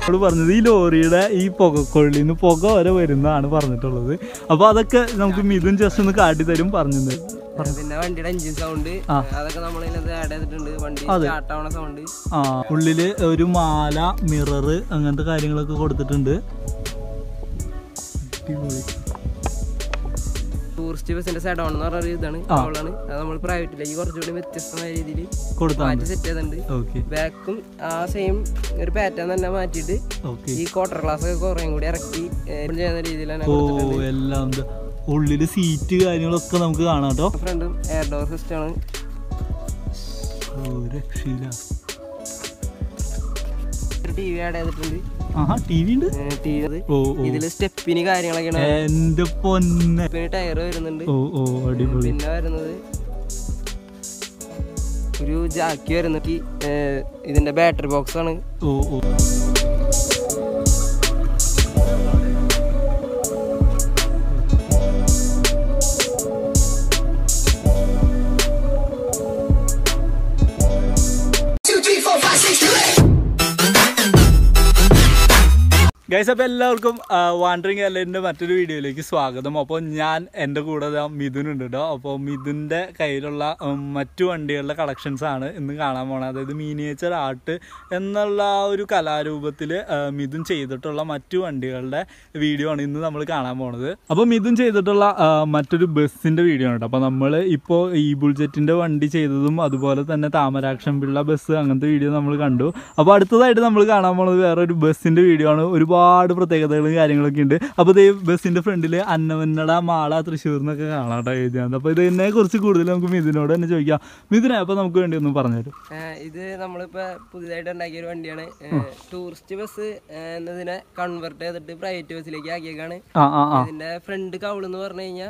അവള് പറഞ്ഞത് ഈ ലോറിയുടെ ഈ പുകക്കൊള്ളിൽ നിന്ന് പുക വരെ വരുന്നതാണ് പറഞ്ഞിട്ടുള്ളത് അപ്പോൾ അതൊക്കെ നമുക്ക് മിഥുൻ ജസ്റ്റ് ഒന്ന് കാട്ടിത്തരും പറഞ്ഞത് പിന്നെ വണ്ടിയുടെ എഞ്ചിൻ സൗണ്ട് ആ. അതൊക്കെ നമ്മൾ ഇതിനകത്ത് ആഡ് ചെയ്തിട്ടുണ്ട് വണ്ടി അതെ. സ്റ്റാർട്ട് ആവണ സൗണ്ട് ആ ഉള്ളില് ഒരു മാല മിറർ അങ്ങനത്തെ കാര്യങ്ങളൊക്കെ കൊടുത്തിട്ടുണ്ട് അടിപൊളി ടൂറിസ്റ്റ് ബസ്സിന്റെ സെഡോൺ എന്ന് പറഞ്ഞ ഒരു ഇതാണ് ആ. അവളാണ് അത് നമ്മൾ പ്രൈവറ്റിലേക്ക് കുറച്ചുകൂടി വ്യത്യസ്തമായ രീതിയിൽ കൊടുത്താൽ മാറ്റി സെറ്റ് ചെയ്തിട്ടുണ്ട് ഓക്കെ ബാക്കും ആ സെയിം ഒരു പാറ്റേൺ തന്നെ മാറ്റിയിട്ട് ഓക്കെ ഈ ക്വാർട്ടർ ക്ലാസ് ഒക്കെ കുറേയും കൂടി ഇറക്കി ഏ, ചെയ്യുന്ന രീതിയിലാണ് ഓ എല്ലാം ഇത് ഉള്ളില് സീറ്റ് കാര്യങ്ങളൊക്കെ നമുക്ക് കാണാം കേട്ടോ ഫ്രണ്ടും എയർ ഡോർ സിസ്റ്റം ആണ് ഓ രക്ഷയില്ല ഒരു ടി വി ആഡ് ചെയ്തിട്ടുണ്ട് ആഹാ ടി വി ഉണ്ട് ടി വി ഓ ഓ ഇതില് സ്റ്റെപ്പിന് കാര്യങ്ങളൊക്കെയാണ് എന്റെ പൊന്നെ സ്റ്റെപ്പിന് ടയർ വരുന്നുണ്ട് ഓ ഓ അടിപൊളി പിന്നെ വരുന്നത് ഒരു ജാക്കി വരുന്നത് ഈ, ഏ, ഇതിന്റെ ബാറ്ററി ബോക്സ് ആണ് ഓ ഓ ഗൈസ് അപ്പോൾ എല്ലാവർക്കും വാണ്ടറിങ് കേരളത്തിൻ്റെ മറ്റൊരു വീഡിയോയിലേക്ക് സ്വാഗതം അപ്പോൾ ഞാൻ എൻ്റെ കൂടെ ദാ മിഥുൻ ഉണ്ട് കേട്ടോ അപ്പോൾ മിഥുൻ്റെ കയ്യിലുള്ള ഉം, മറ്റു വണ്ടികളുടെ കളക്ഷൻസ് ആണ് ഇന്ന് കാണാൻ പോണത് അതായത് മീനിയേച്ചർ ആർട്ട് എന്നുള്ള ആ ഒരു കലാരൂപത്തിൽ മിഥുൻ ചെയ്തിട്ടുള്ള മറ്റു വണ്ടികളുടെ വീഡിയോ ആണ് ഇന്ന് നമ്മൾ കാണാൻ പോണത് അപ്പോൾ മിഥുൻ ചെയ്തിട്ടുള്ള ആ, മറ്റൊരു ബസ്സിൻ്റെ വീഡിയോ ആണ് കേട്ടോ അപ്പോൾ നമ്മൾ ഇപ്പോൾ ഈ ബുൾജെറ്റിൻ്റെ വണ്ടി ചെയ്തതും അതുപോലെ തന്നെ താമരാക്ഷം പിള്ള ബസ് അങ്ങനത്തെ വീഡിയോ നമ്മൾ കണ്ടു അപ്പോൾ അടുത്തതായിട്ട് നമ്മൾ കാണാൻ പോണത് വേറൊരു ബസ്സിൻ്റെ വീഡിയോ ആണ് ഒരുപാട് പ്രത്യേകതകളും കാര്യങ്ങളൊക്കെ ഉണ്ട് അപ്പോൾ ഇതേ ബസ്സിൻ്റെ ഫ്രണ്ടിൽ അന്നവന്നട മാള തൃശ്ശൂർ എന്നൊക്കെ കാണാം കേട്ടോ എഴുതിയാണ് അപ്പോൾ ഇതിനെ കുറിച്ച് കൂടുതൽ നമുക്ക് മിഥുനോട് തന്നെ ചോദിക്കാം മിഥുനെ അപ്പോൾ നമുക്ക് വേണ്ടി ഒന്ന് പറഞ്ഞുതരും ഏ, ഇത് നമ്മളിപ്പോ പുതിയതായിട്ട് ഉണ്ടാക്കിയ ഒരു വണ്ടിയാണ് ടൂറിസ്റ്റ് ബസ് എന്നതിനെ കൺവെർട്ട് ചെയ്തിട്ട് പ്രൈവറ്റ് ബസ്സിലേക്ക് ആക്കിയേക്കാണ് ആ ആ ആ ഇതിന്റെ ഫ്രണ്ട് കൗൾ എന്ന് പറഞ്ഞു കഴിഞ്ഞാൽ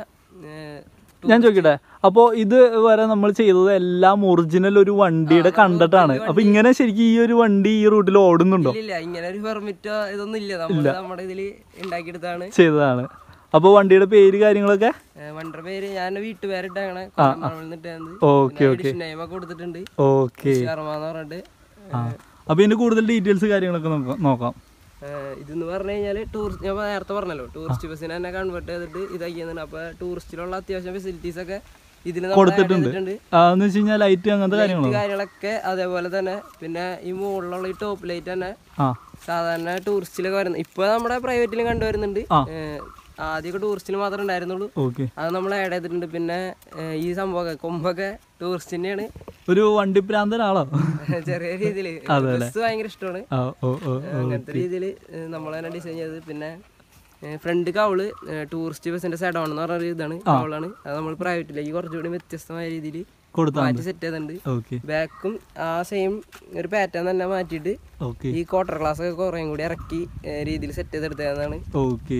ഞാൻ ചോദിക്കട്ടെ അപ്പോൾ ഇത് വരെ നമ്മൾ ചെയ്തത് എല്ലാം ഒറിജിനൽ ഒരു വണ്ടിയുടെ കണ്ടിട്ടാണ് അപ്പോൾ ഇങ്ങനെ ശരിക്കും ഈ ഒരു വണ്ടി ഈ റൂട്ടിൽ ഓടുന്നുണ്ടോ ഇല്ല ഇങ്ങനെ ഒരു പെർമിറ്റോ ഇതൊന്നും ഇല്ല നമ്മൾ നമ്മുടെ ഇതിൽ ഉണ്ടാക്കിയെടുത്താണ് ചെയ്തതാണ് അപ്പോൾ വണ്ടിയുടെ പേര് കാര്യങ്ങളൊക്കെ വണ്ടിയുടെ പേര് ഞാൻ വീട്ടുപേരിട്ടാണ് നിന്നിട്ടാണ് ഓക്കെ ഓക്കെ നെയിം ഒക്കെ കൊടുത്തിട്ടുണ്ട് ഓക്കെ ശർമ്മ എന്ന് പറഞ്ഞിട്ട് ആ അപ്പോൾ ഇതിന്റെ കൂടുതൽ ഡീറ്റെയിൽസ് കാര്യങ്ങളൊക്കെ നോക്കാം നോക്കാം ഏഹ് ഇതെന്ന് പറഞ്ഞു കഴിഞ്ഞാൽ ടൂറിസ്റ്റ് ഞാൻ നേരത്തെ പറഞ്ഞല്ലോ ടൂറിസ്റ്റ് ബസ്സിനെ തന്നെ കൺവേർട്ട് ചെയ്തിട്ട് ഇതാക്കിയെന്നാണ് അപ്പൊ ടൂറിസ്റ്റിലുള്ള അത്യാവശ്യം ഫെസിലിറ്റീസ് ഒക്കെ ഇതിൽ കൊടുത്തിട്ടുണ്ട് എന്ന് വെച്ച് കഴിഞ്ഞാൽ ലൈറ്റ് അങ്ങനത്തെ കാര്യങ്ങളോ കാര്യങ്ങളൊക്കെ അതേപോലെ തന്നെ പിന്നെ ഈ മുകളിലുള്ള ഈ ടോപ്പ് ലൈറ്റ് തന്നെ ആ സാധാരണ ടൂറിസ്റ്റിലൊക്കെ വരുന്നത് ഇപ്പൊ നമ്മുടെ പ്രൈവറ്റിലും കണ്ടുവരുന്നുണ്ട് ആ. ഏഹ് ആദ്യമൊക്കെ ടൂറിസ്റ്റിൽ മാത്രമേ ഉണ്ടായിരുന്നുള്ളൂ ഓക്കെ അത് നമ്മൾ ആഡ് ചെയ്തിട്ടുണ്ട് പിന്നെ ഏഹ് ഈ സംഭവമൊക്കെ കൊമ്പൊക്കെ ടൂറിസ്റ്റിന്റെയാണ് ഒരു വണ്ടി പ്രാന്തനാളോ ചെറിയ രീതിയിൽ ബസ് ഭയങ്കര ഇഷ്ടമാണ് ആ ഓ ഓ അങ്ങനത്തെ രീതിയിൽ നമ്മൾ തന്നെ ഡിസൈൻ ചെയ്തത് പിന്നെ ഫ്രണ്ട് കവള് ടൂറിസ്റ്റ് ബസ്സിന്റെ സെഡോൺ എന്ന് പറഞ്ഞ ഒരു ഇതാണ് കവളാണ് അത് നമ്മൾ പ്രൈവറ്റിലേക്ക് കുറച്ചുകൂടി വ്യത്യസ്തമായ രീതിയിൽ കൊടുത്താൽ മാറ്റി സെറ്റ് ചെയ്തിട്ടുണ്ട് ഓക്കെ ബാക്കും ആ സെയിം ഒരു പാറ്റേൺ തന്നെ മാറ്റിയിട്ട് ഓക്കെ ഈ ക്വാർട്ടർ ക്ലാസ് ഒക്കെ കുറേയും കൂടി ഇറക്കി രീതിയിൽ സെറ്റ് ചെയ്തെടുത്തതാണ് ഓക്കെ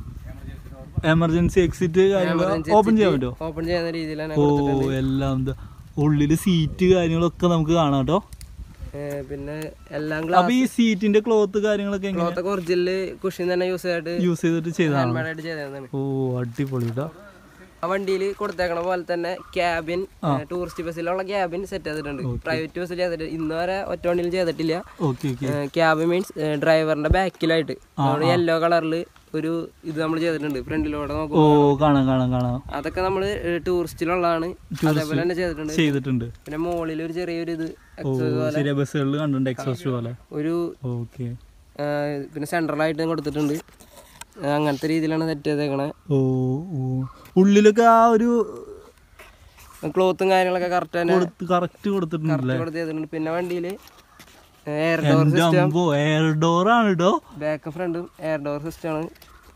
എമർജൻസി എക്സിറ്റ് കാര്യങ്ങൾ ഓപ്പൺ ചെയ്യാൻ പറ്റുമോ ഓപ്പൺ ചെയ്യുന്ന രീതിയിലാണ് ഓ എല്ലാം ഇത് ഉള്ളില് സീറ്റ് കാര്യങ്ങളൊക്കെ നമുക്ക് കാണാം കേട്ടോ ഏഹ് പിന്നെ എല്ലാം അപ്പൊ ഗ്ലാസ് ഈ സീറ്റിന്റെ ക്ലോത്ത് കാര്യങ്ങളൊക്കെ എങ്ങനെ ക്ലോത്തൊക്കെ ഒറിജിനല് കുഷൻ തന്നെ യൂസ് ചെയ്തിട്ട് യൂസ് ചെയ്തിട്ട് ചെയ്തതാണ് ഹാൻഡ് ആയിട്ട് ചെയ്തതാണ് ഓ അടിപൊളി കേട്ടോ ആ വണ്ടിയിൽ കൊടുത്തേക്കണ പോലെ തന്നെ ക്യാബിൻ ടൂറിസ്റ്റ് ബസ്സിലുള്ള ക്യാബിൻ സെറ്റ് ചെയ്തിട്ടുണ്ട് പ്രൈവറ്റ് ബസ്സിൽ ചെയ്തിട്ട് ഇന്ന് വരെ ഒറ്റ വണ്ടിയിലും ചെയ്തിട്ടില്ല ഓക്കെ ഓക്കെ ക്യാബ് മീൻസ് ഡ്രൈവറിന്റെ ബാക്കിലായിട്ട് നമ്മൾ യെല്ലോ കളറിൽ ഒരു ഇത് നമ്മൾ ചെയ്തിട്ടുണ്ട് ഫ്രണ്ടിലൂടെ ഓ നോക്കും കാണാം കാണാം കാണാം അതൊക്കെ നമ്മൾ ടൂറിസ്റ്റിലുള്ളതാണ് അതേപോലെ തന്നെ ചെയ്തിട്ടുണ്ട് ചെയ്തിട്ടുണ്ട് പിന്നെ മുകളിൽ ഒരു ചെറിയൊരു ഇത് ഓ ശരിയാ ബസ്സുകളിൽ കണ്ടിട്ടുണ്ട് എക്സോസ്റ്റ് പോലെ ഒരു ഓക്കെ ആ, പിന്നെ സെൻട്രലായിട്ട് കൊടുത്തിട്ടുണ്ട് ആ, അങ്ങനത്തെ രീതിയിലാണ് സെറ്റ് ചെയ്തേക്കണേ ഓ ഓ ഉള്ളിലൊക്കെ ആ ഒരു ക്ലോത്തും കാര്യങ്ങളൊക്കെ കറക്റ്റ് തന്നെ കറക്റ്റ് കൊടുത്തിട്ടുണ്ടല്ലേ കൊടുത്ത് ചെയ്തിട്ടുണ്ട് പിന്നെ വണ്ടിയിൽ എയർ ഡോർ എന്റെ അമ്പോ എയർ ഡോർ ആണ് കേട്ടോ ബാക്ക് ഫ്രണ്ടും എയർ ഡോർ സിസ്റ്റം ആണ്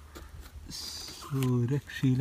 ഓ രക്ഷയില്ല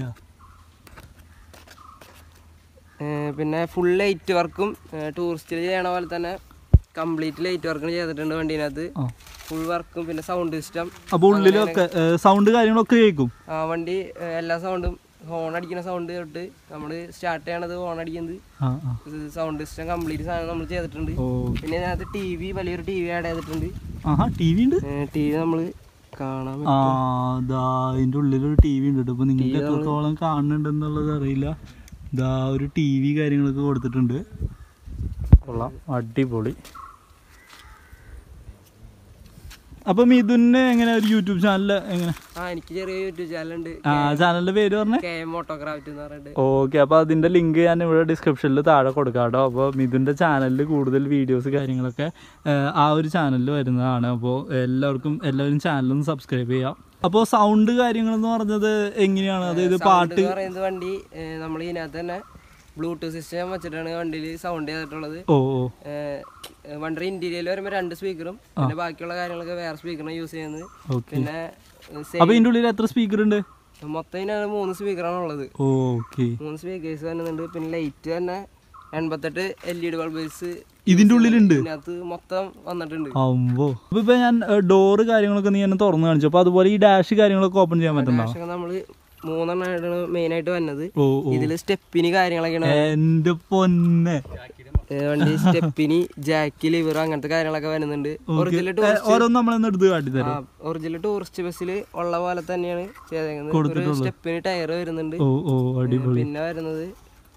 ഏഹ് പിന്നെ ഫുൾ ലൈറ്റ് വർക്കും ടൂറിസ്റ്റിൽ ചെയ്യണ പോലെ തന്നെ കംപ്ലീറ്റ് ലൈറ്റ് വർക്കും ചെയ്തിട്ടുണ്ട് വണ്ടീനകത്ത് ആ ഫുൾ വർക്കും പിന്നെ സൗണ്ട് സിസ്റ്റം അപ്പൊ ഉള്ളിലൊക്കെ സൗണ്ട് കാര്യങ്ങളൊക്കെ കേൾക്കും ആ വണ്ടി ഏഹ് എല്ലാ സൗണ്ടും ഹോൺ അടിക്കുന്ന സൗണ്ട് തൊട്ട് നമ്മൾ സ്റ്റാർട്ട് ചെയ്യണത് ഹോൺ അടിക്കുന്നത് ആ ആ സൗണ്ട് സിസ്റ്റം കംപ്ലീറ്റ് സാധനം നമ്മൾ ചെയ്തിട്ടുണ്ട് ഓ പിന്നെ ഇതിനകത്ത് ടി വി വലിയൊരു ടി വി ആഡ് ചെയ്തിട്ടുണ്ട് ആഹാ ടി വി ഉണ്ട് ടി വി നമ്മൾ കാണാൻ ആ ദാ അതിന്റെ ഉള്ളിലൊരു ടി വി ഉണ്ട് കേട്ടോ അപ്പൊ നിങ്ങൾക്ക് എത്രത്തോളം കാണുന്നുണ്ടെന്നുള്ളത് അറിയില്ല ദാ ഒരു ടി വി കാര്യങ്ങളൊക്കെ കൊടുത്തിട്ടുണ്ട് കൊള്ളാം അടിപൊളി അപ്പൊ മിഥുന് എങ്ങനെ ഒരു യൂട്യൂബ് ചാനൽ എങ്ങനെ ആ എനിക്ക് ചെറിയ യൂട്യൂബ് ചാനലുണ്ട് ആ ചാനലിന്റെ പേര് പറഞ്ഞേ കെ എം ഓട്ടോഗ്രാഫ്റ്റ് എന്ന് പറഞ്ഞിട്ട് ഓക്കെ അപ്പോൾ അതിൻ്റെ ലിങ്ക് ഞാൻ ഇവിടെ ഡിസ്ക്രിപ്ഷനിൽ താഴെ കൊടുക്കാം കേട്ടോ അപ്പോൾ മിഥുൻ്റെ ചാനലിൽ കൂടുതൽ വീഡിയോസ് കാര്യങ്ങളൊക്കെ ഏഹ്, ആ ഒരു ചാനലിൽ വരുന്നതാണ് അപ്പോൾ എല്ലാവർക്കും എല്ലാവരും ചാനലൊന്ന് സബ്സ്ക്രൈബ് ചെയ്യാം അപ്പോൾ സൗണ്ട് കാര്യങ്ങളെന്ന് പറഞ്ഞത് എങ്ങനെയാണ് അതായത് പാട്ട് എന്ന് പറയുന്നത് വണ്ടി നമ്മൾ ഇതിനകത്ത് തന്നെ ബ്ലൂടൂത്ത് സിസ്റ്റം വെച്ചിട്ടാണ് വണ്ടിയിൽ സൗണ്ട് ചെയ്തിട്ടുള്ളത് ഓ ഓ ഏഹ്, വണ്ടിയുടെ ഇന്റീരിയൽ വരുമ്പോൾ രണ്ട് സ്പീക്കറും പിന്നെ ബാക്കിയുള്ള കാര്യങ്ങളൊക്കെ വേറെ സ്പീക്കറാണ് യൂസ് ചെയ്യുന്നത് ഓക്കെ പിന്നെ same- അപ്പോൾ ഇതിൻ്റെ ഉള്ളിൽ എത്ര സ്പീക്കർ ഉണ്ട് മൊത്തം ഇതിനകത്ത് മൂന്ന് സ്പീക്കറാണ് ഉള്ളത് ഓക്കെ മൂന്ന് സ്പീക്കേഴ്സ് വരുന്നുണ്ട് പിന്നെ ലൈറ്റ് തന്നെ എൺപത്തെട്ട് എൽ ഇ ഡി ബൾബേഴ്സ് ഇതിൻ്റെ ഉള്ളിലുണ്ട് ഇതിനകത്ത് മൊത്തം വന്നിട്ടുണ്ട് ആവുമ്പോ അപ്പൊ ഇപ്പൊ ഞാൻ ഡോറ് കാര്യങ്ങളൊക്കെ നീ എന്നെ തുറന്നു കാണിച്ചു അപ്പൊ അതുപോലെ ഈ ഡാഷ് കാര്യങ്ങളൊക്കെ ഓപ്പൺ ചെയ്യാൻ പറ്റുന്നോ പക്ഷേ നമ്മള് മൂന്നെണ്ണമായിട്ടാണ് മെയിൻ ആയിട്ട് വന്നത് ഓ ഓ ഇതില് സ്റ്റെപ്പിന് കാര്യങ്ങളൊക്കെയാണ് എന്റെ പൊന്നെ ഏ, വണ്ടി സ്റ്റെപ്പിന് ജാക്ക് ലിവർ അങ്ങനത്തെ കാര്യങ്ങളൊക്കെ വരുന്നുണ്ട് ഒറിജിനൽ ഏ, ഓരോന്ന് നമ്മളൊന്ന് എടുത്ത് കാട്ടിത്തരും ഒറിജിനൽ ടൂറിസ്റ്റ് ബസ്സിൽ ഉള്ള പോലെ തന്നെയാണ് ചെയ്തേക്കുന്നത് ഒരു സ്റ്റെപ്പിന് ടയർ വരുന്നുണ്ട് ഓ ഓ അടിപൊളി പിന്നെ വരുന്നത്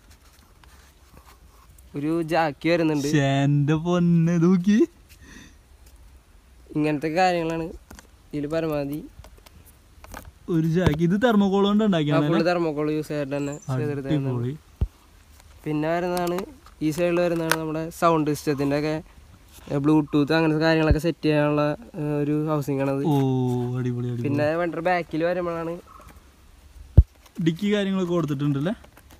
ഒരു ജാക്കി വരുന്നുണ്ട് ശ്ശേ, എന്റെ പൊന്നെ ഇത് നോക്കി ഇങ്ങനത്തെ കാര്യങ്ങളാണ് ഇതിൽ പരമാവധി ഒരു ജാക്കി ഇത് തെർമോകോൾ കൊണ്ട് ഉണ്ടാക്കിയാണ് ഫുള്ള് തെർമോക്കോൾ യൂസ് ചെയ്തിട്ട് തന്നെ ചെയ്തെടുത്തതാണ് അടിപൊളി പിന്നെ വരുന്നതാണ് ഈ സൈഡിൽ വരുന്നതാണ് നമ്മുടെ സൗണ്ട് സിസ്റ്റത്തിൻ്റെ ഒക്കെ ബ്ലൂടൂത്ത് അങ്ങനത്തെ കാര്യങ്ങളൊക്കെ സെറ്റ് ചെയ്യാനുള്ള ഏ, ഒരു ഹൗസിംഗ് ആണത് ഓ അടിപൊളി അടിപൊളി പിന്നെ വണ്ടിയുടെ ബാക്കിൽ വരുമ്പോഴാണ് ഡിക്കി കാര്യങ്ങളൊക്കെ കൊടുത്തിട്ടുണ്ടല്ലേ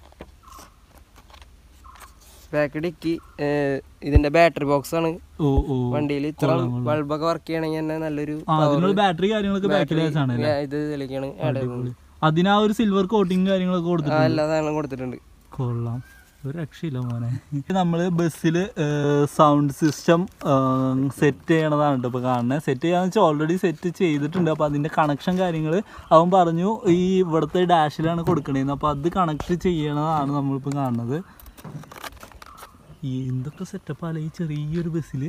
ബാക്ക് ഡിക്കി ഇതിന്റെ ബാറ്ററി ബോക്സ് ആണ് ഓ ഓ വണ്ടിയിൽ ഇത്ര ബൾബൊക്കെ വർക്ക് ചെയ്യണമെങ്കിൽ തന്നെ നല്ലൊരു ആ അതിനുള്ള ബാറ്ററി കാര്യങ്ങളൊക്കെ ബാക്കിൽ വെച്ചാണ് ഏ, ഇത് ഇതിലേക്കാണ് ആഡ് ചെയ്യുന്നത് അതിനാ ഒരു സിൽവർ കോട്ടിങ് കാര്യങ്ങളൊക്കെ ആ, കൊടുത്തിട്ടുണ്ട് എല്ലാ സാധനങ്ങളും കൊടുത്തിട്ടുണ്ട് കൊള്ളാം ഒരു രക്ഷയില്ല മോനെ നമ്മൾ ബസ്സിൽ സൗണ്ട് സിസ്റ്റം സെറ്റ് ചെയ്യണതാണ് കേട്ടോ ഇപ്പോൾ കാണുന്നത് സെറ്റ് ചെയ്യാന്ന് വെച്ചാൽ ഓൾറെഡി സെറ്റ് ചെയ്തിട്ടുണ്ട് അപ്പോൾ അതിൻ്റെ കണക്ഷൻ കാര്യങ്ങൾ അവൻ പറഞ്ഞു ഈ ഇവിടുത്തെ ഡാഷിലാണ് കൊടുക്കണേന്ന് അപ്പോൾ അത് കണക്ട് ചെയ്യണതാണ് നമ്മളിപ്പോൾ കാണുന്നത് ഈ എന്തൊക്കെ സെറ്റപ്പാല ഈ ചെറിയൊരു ബസ്സിൽ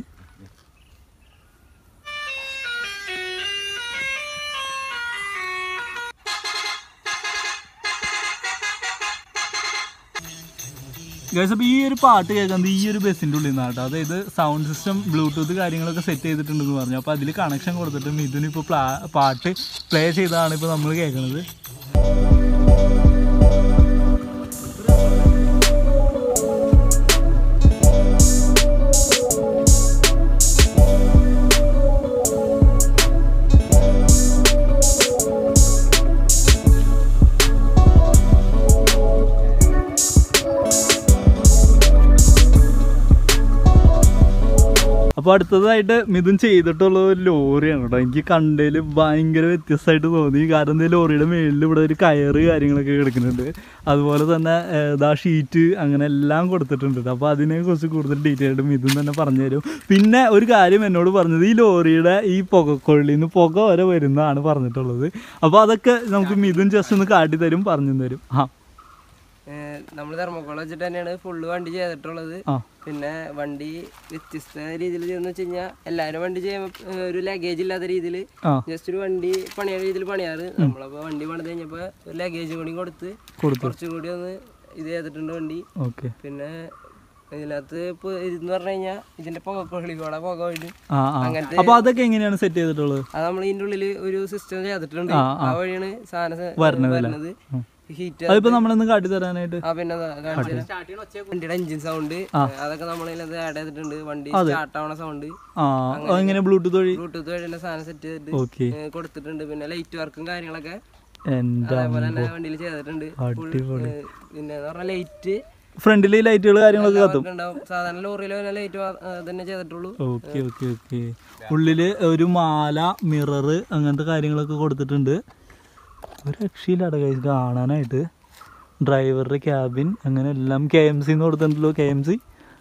ഗൈസ് അപ്പോൾ ഈ ഒരു പാട്ട് കേൾക്കുന്നത് ഈ ഒരു ബസ്സിൻ്റെ ഉള്ളിൽ നിന്നാണ് കേട്ടോ അതായത് സൗണ്ട് സിസ്റ്റം ബ്ലൂടൂത്ത് കാര്യങ്ങളൊക്കെ സെറ്റ് ചെയ്തിട്ടുണ്ടെന്ന് പറഞ്ഞു അപ്പോൾ അതിൽ കണക്ഷൻ കൊടുത്തിട്ട് മിഥുനിപ്പോൾ പ്ലാ പാട്ട് പ്ലേ ചെയ്തതാണ് ഇപ്പോൾ നമ്മൾ കേൾക്കുന്നത് അപ്പോൾ അടുത്തതായിട്ട് മിഥുൻ ചെയ്തിട്ടുള്ള ഒരു ലോറിയാണ് കേട്ടോ എനിക്ക് കണ്ടതിൽ ഭയങ്കര വ്യത്യസ്തമായിട്ട് തോന്നി കാരണം എന്താ ലോറിയുടെ മേളിൽ ഇവിടെ ഒരു കയറ് കാര്യങ്ങളൊക്കെ കിടക്കുന്നുണ്ട് അതുപോലെ തന്നെ ഏഹ്, ദാ ഷീറ്റ് അങ്ങനെ എല്ലാം കൊടുത്തിട്ടുണ്ട് കേട്ടോ അപ്പോൾ അതിനെ കുറിച്ച് കൂടുതൽ ഡീറ്റെയിൽ ആയിട്ട് മിഥുൻ തന്നെ പറഞ്ഞു തരും പിന്നെ ഒരു കാര്യം എന്നോട് പറഞ്ഞത് ഈ ലോറിയുടെ ഈ പുകക്കൊള്ളിൽ നിന്ന് പുക വരെ വരുന്നതാണ് പറഞ്ഞിട്ടുള്ളത് അപ്പോൾ അതൊക്കെ നമുക്ക് മിഥുൻ ജസ്റ്റ് ഒന്ന് കാട്ടിത്തരും പറഞ്ഞു തരും ആ നമ്മൾ തെർമോക്കോൾ വെച്ചിട്ട് തന്നെയാണ് ഫുള്ള് വണ്ടി ചെയ്തിട്ടുള്ളത് ആ പിന്നെ വണ്ടി വ്യത്യസ്ത രീതിയിൽ ചെയ്യുന്ന വെച്ച് കഴിഞ്ഞാൽ എല്ലാവരും വണ്ടി ചെയ്യുമ്പോൾ ഒരു ലഗേജ് ഇല്ലാത്ത രീതിയിൽ ആ ജസ്റ്റ് ഒരു വണ്ടി പണിയാൻ രീതിയിൽ പണിയാറ് നമ്മളപ്പോൾ വണ്ടി പണിത് കഴിഞ്ഞപ്പോൾ ഒരു ലഗേജ് കൂടി കൊടുത്ത് കൊടുത്തു കുറച്ചും കൂടി ഒന്ന് ഇത് ചെയ്തിട്ടുണ്ട് വണ്ടി ഓക്കെ പിന്നെ ഇതിനകത്ത് ഇപ്പോൾ ഇതെന്ന് പറഞ്ഞു കഴിഞ്ഞാൽ ഇതിന്റെ പുക കൊള്ളിക്കോടെ പുക വരും ആ ആ അങ്ങനത്തെ അപ്പോൾ അതൊക്കെ എങ്ങനെയാണ് സെറ്റ് ചെയ്തിട്ടുള്ളത് അത് നമ്മൾ ഇതിന്റെ ഉള്ളിൽ ഒരു സിസ്റ്റം ചെയ്തിട്ടുണ്ട് ആ, ആ വഴിയാണ് സാധനം സ- വരണത് വരുന്നത് ഹീറ്റ് അതിപ്പോ നമ്മളൊന്ന് കാട്ടി തരാനായിട്ട് ആ പിന്നെ ദാ കാണിച്ചു തരാം. വണ്ടിയുടെ എഞ്ചിൻ സൗണ്ട് അതൊക്കെ നമ്മൾ ഇതിനകത്ത് ആഡ് ചെയ്തിട്ടുണ്ട് വണ്ടി സ്റ്റാർട്ട് ആവണ സൗണ്ട് ആ എങ്ങനെ ബ്ലൂടൂത്ത് വഴി ബ്ലൂടൂത്ത് വഴി തന്നെ സാധനം സെറ്റ് ചെയ്തിട്ട് ഓക്കെ ഏ, കൊടുത്തിട്ടുണ്ട് പിന്നെ ലൈറ്റ് വർക്കും കാര്യങ്ങളൊക്കെ എന്താ അതേപോലെ തന്നെ വണ്ടിയിൽ ചെയ്തിട്ടുണ്ട് Full, അടിപൊളി ഏ, പിന്നെ പറഞ്ഞാൽ ലൈറ്റ് ഫ്രണ്ടിൽ ലൈറ്റുകൾ കാര്യങ്ങളൊക്കെ കത്തും ഉണ്ടാവും സാധാരണ ലോറിയിൽ തന്നെ ലൈറ്റ് തന്നെ ചെയ്തിട്ടുള്ളൂ ഓക്കെ ഓക്കെ ഓക്കെ ഉള്ളില് ഒരു മാല മിററ് അങ്ങനത്തെ കാര്യങ്ങളൊക്കെ കൊടുത്തിട്ടുണ്ട് ഒരു രക്ഷയില്ലാടെ കൈസ് കാണാനായിട്ട് ഡ്രൈവറുടെ ക്യാബിൻ അങ്ങനെ എല്ലാം കെ എം സി എന്ന് കൊടുത്തിട്ടുണ്ടല്ലോ K M C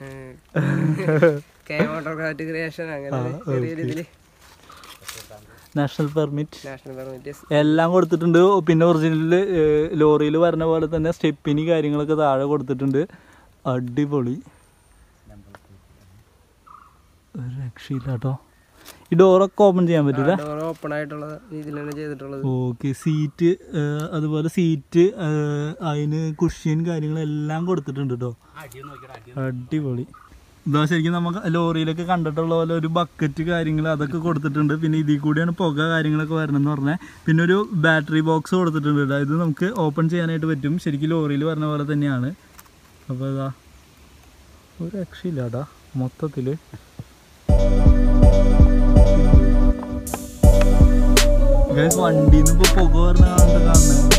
K autographic creation അങ്ങനെ ചെറിയ രീതിയിൽ നാഷണൽ പെർമിറ്റ് നാഷണൽ പെർമിറ്റ് എല്ലാം കൊടുത്തിട്ടുണ്ട് പിന്നെ ഒറിജിനൽ ലോറിയിൽ വരുന്ന പോലെ തന്നെ സ്റ്റെപ്പിന് കാര്യങ്ങളൊക്കെ താഴെ കൊടുത്തിട്ടുണ്ട് അടിപൊളി ഒരു രക്ഷയില്ല കേട്ടോ ഈ ഡോറൊക്കെ ഓപ്പൺ ചെയ്യാൻ പറ്റില്ല ഡോർ ഓപ്പൺ ആയിട്ടുള്ള രീതിയിലാണ് ചെയ്തിട്ടുള്ളത് ഓക്കെ സീറ്റ് അതുപോലെ സീറ്റ് അതിന് കുഷ്യൻ കാര്യങ്ങളെല്ലാം കൊടുത്തിട്ടുണ്ട് കേട്ടോ അടിപൊളി ഇതാ ശരിക്കും നമുക്ക് ലോറിയിലൊക്കെ കണ്ടിട്ടുള്ള പോലെ ഒരു ബക്കറ്റ് കാര്യങ്ങൾ അതൊക്കെ കൊടുത്തിട്ടുണ്ട് പിന്നെ ഇതിൽ കൂടിയാണ് പുക കാര്യങ്ങളൊക്കെ വരണമെന്ന് പറഞ്ഞത് പിന്നെ ഒരു ബാറ്ററി ബോക്സ് കൊടുത്തിട്ടുണ്ട് കേട്ടോ ഇത് നമുക്ക് ഓപ്പൺ ചെയ്യാനായിട്ട് പറ്റും ശരിക്കും ലോറിയിൽ പറഞ്ഞ പോലെ തന്നെയാണ് അപ്പോൾ ഇതാ ഒരു രക്ഷയില്ല കേട്ടോ മൊത്തത്തിൽ ഗൈസ് വണ്ടിയിൽ നിന്ന് ഇപ്പോൾ പുക പറഞ്ഞ കാണുന്നത്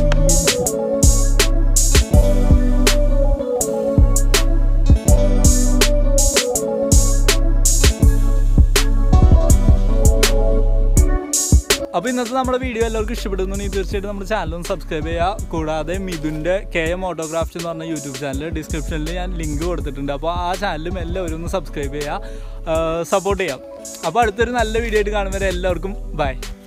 അപ്പോൾ ഇന്നത്തെ നമ്മുടെ വീഡിയോ എല്ലാവർക്കും ഇഷ്ടപ്പെടുന്നുണ്ടെങ്കിൽ തീർച്ചയായിട്ടും നമ്മുടെ ചാനൽ ഒന്ന് സബ്സ്ക്രൈബ് ചെയ്യുക കൂടാതെ മിഥുൻ്റെ കെ എം ഓട്ടോഗ്രാഫ്സ് എന്ന് പറഞ്ഞ യൂട്യൂബ് ചാനൽ ഡിസ്ക്രിപ്ഷനിൽ ഞാൻ ലിങ്ക് കൊടുത്തിട്ടുണ്ട് അപ്പോൾ ആ ചാനലും എല്ലാവരും ഒന്ന് സബ്സ്ക്രൈബ് ചെയ്യുക സപ്പോർട്ട് ചെയ്യാം അപ്പോൾ അടുത്തൊരു നല്ല വീഡിയോ ആയിട്ട് കാണുന്നവരെ എല്ലാവർക്കും ബൈ